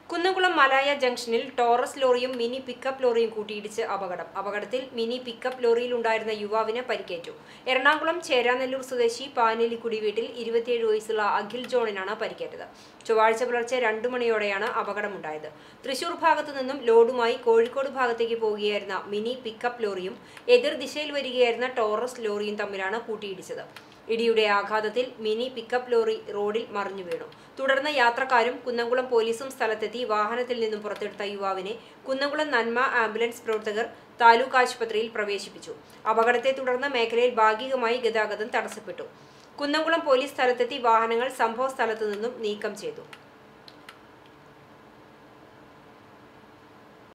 കുന്നംകുളം മലായ ജംഗ്ഷനിൽ ടോറസ് ലോറിയും mini pickup ലോറിയും കൂട്ടിയിടിച്ച് അപകടം അപകടത്തിൽ മിനി പിക്കപ്പ് ലോറിയിലുണ്ടായിരുന്ന യുവാവിന് പരിക്കേറ്റു എറണാകുളം ചേരാനെല്ലൂർ സ്വദേശി പാനേലിക്കുടി വീട്ടിൽ ഇരുപത്തിയേഴ് വയസ്സുള്ള അഖിൽ ജോണിനാണ് പരിക്കേറ്റത് ചൊവ്വാഴ്ച പുലർച്ചെ രണ്ടു മണിയോടെയാണ് അപകടമുണ്ടായത് തൃശൂർ ഭാഗത്തു നിന്നും ലോഡുമായി കോഴിക്കോട് ഭാഗത്തേക്ക് പോവുകയായിരുന്ന മിനി പിക്കപ്പ് ലോറിയും എതിർ ദിശയിൽ വരികയായിരുന്ന ടോറസ് ലോറിയും തമ്മിലാണ് കൂട്ടിയിടിച്ചത് ഇടിയുടെ ആഘാതത്തിൽ മിനി പിക്കപ്പ് ലോറി റോഡിൽ മറിഞ്ഞു വീണു തുടർന്ന് യാത്രക്കാരും കുന്നംകുളം പോലീസും സ്ഥലത്തെത്തി വാഹനത്തിൽ നിന്നും പുറത്തെടുത്ത യുവാവിനെ കുന്നംകുളം നന്മ ആംബുലൻസ് പ്രവർത്തകർ താലൂക്ക് ആശുപത്രിയിൽ പ്രവേശിപ്പിച്ചു അപകടത്തെ തുടർന്ന് മേഖലയിൽ ഭാഗികമായി ഗതാഗതം തടസ്സപ്പെട്ടു കുന്നംകുളം പോലീസ് സ്ഥലത്തെത്തി വാഹനങ്ങൾ സംഭവ സ്ഥലത്തു നിന്നും നീക്കം ചെയ്തു